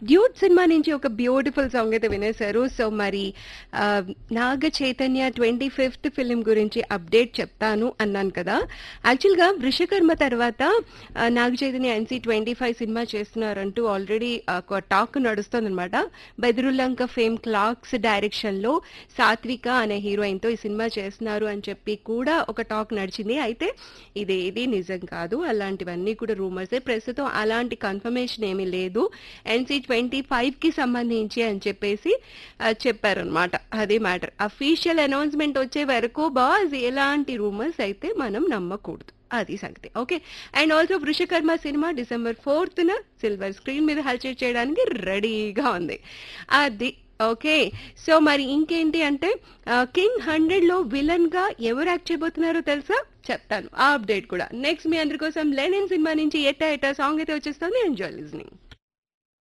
duet cinema నుంచి ఒక beautiful song అయితే వినేశారు సో మరి ఆ, Naga Chaitanya twenty fifth film గురించి అప్డేట్ చెప్తాను అన్నాను కదా యాక్చువల్గా వృషకర్మ తర్వాత ఆ, Naga Chaitanya NC twenty five సినిమా చేస్తున్నారంటూ ఆల్రెడీ ఒక టాక్ నడుస్తుందన్నమాట బెదిరుల్లంక ఫేమ్ క్లాక్స్ డైరెక్షన్ లో సాత్విక అనే హీరోయిన్ తో ఈ సినిమా చేస్తున్నారు అని చెప్పి కూడా ఒక టాక్ నడిచింది అయితే ఇదేది నిజం కాదు అలాంటివన్నీ కూడా రూమర్సే ప్రస్తుతం అలాంటి కన్ఫర్మేషన్ ఏమీ లేదు ఎన్సీ ట్వంటీ ఫైవ్ కి సంబంధించి అని చెప్పేసి ఆ, చెప్పారనమాట అదే మ్యాటర్ అఫీషియల్ అనౌన్స్మెంట్ వచ్చే వరకు బాస్ ఎలాంటి రూమర్స్ అయితే మనం నమ్మకూడదు అది సంగతి ఓకే అండ్ ఆల్సో వృషకర్మ సినిమా డిసెంబర్ ఫోర్త్న సిల్వర్ స్క్రీన్ మీద హల్చల్ చేయడానికి రెడీగా ఉంది అది ఓకే సో మరి ఇంకేంటి అంటే కింగ్ హండ్రెడ్ లో విలన్ గా ఎవరు యాక్ట్ చేయబోతున్నారో తెలుసా చెప్తాను ఆ అప్డేట్ కూడా నెక్స్ట్ మీ అందరి కోసం లెనిన్ సినిమా నుంచి ఎట్టా ఎట్టా సాంగ్ అయితే వచ్చేస్తుంది ఎంజాయ్ లిజనింగ్